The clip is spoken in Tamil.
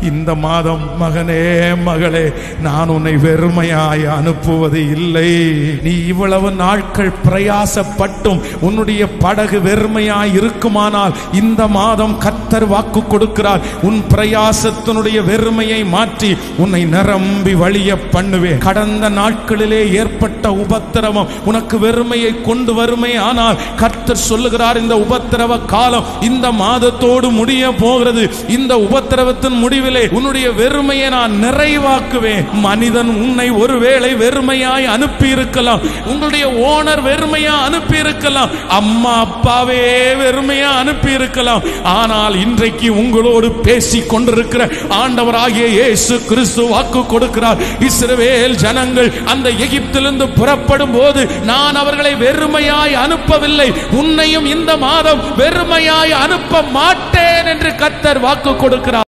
இந்த மாதம் மகனே மகளே நான் உன்னை வெறுமையாய் அனுப்புவது இல்லை நீ இவ்வளவு நாட்கள் பிரயாசப்பட்டும் உன்னுடைய படகு வெறுமையாய் இருக்குமானால் இந்த மாதம் கத்தர் வாக்கு கொடுக்கிறார் உன் பிரயாசத்தினுடைய வெறுமையை மாற்றி உன்னை நிரம்பி வழிய பண்ணுவேன் கடந்த நாட்களிலே ஏற்பட்ட உபத்திரவம் உனக்கு வெறுமையை கொண்டு வருமே ஆனால் கர்த்தர் சொல்லுகிறார் இந்த உபத்திரவ காலம் இந்த மாதத்தோடு முடிய போகிறது இந்த உபத்திரவத்தின் முடிவிலே உன்னுடைய வெறுமையை நான் நிறைவாக்குவேன் மனிதன் உன்னை ஒருவேளை வெறுமையாய் அனுப்பி இருக்கலாம் உங்களுடைய ஓனர் வெறுமையா அனுப்பி இருக்கலாம் அம்மா அப்பாவே வெறுமையா அனுப்பி இருக்கலாம் ஆனால் இன்றைக்கு உங்களோடு பேசி கொண்டிருக்கிற ஆண்டவராகிய இயேசு கிறிஸ்து வாக்கு கொடுக்கிறார் இஸ்ரவேல் ஜனங்கள் அந்த எகிப்திலிருந்து புறப்படும் போது நான் அவர்களை வெறுமையாய் அனுப்பவில்லை உன்னையும் இந்த மாதம் வெறுமையாய் அனுப்ப மாட்டேன் என்று கத்தர் வாக்கு கொடுக்கிறார்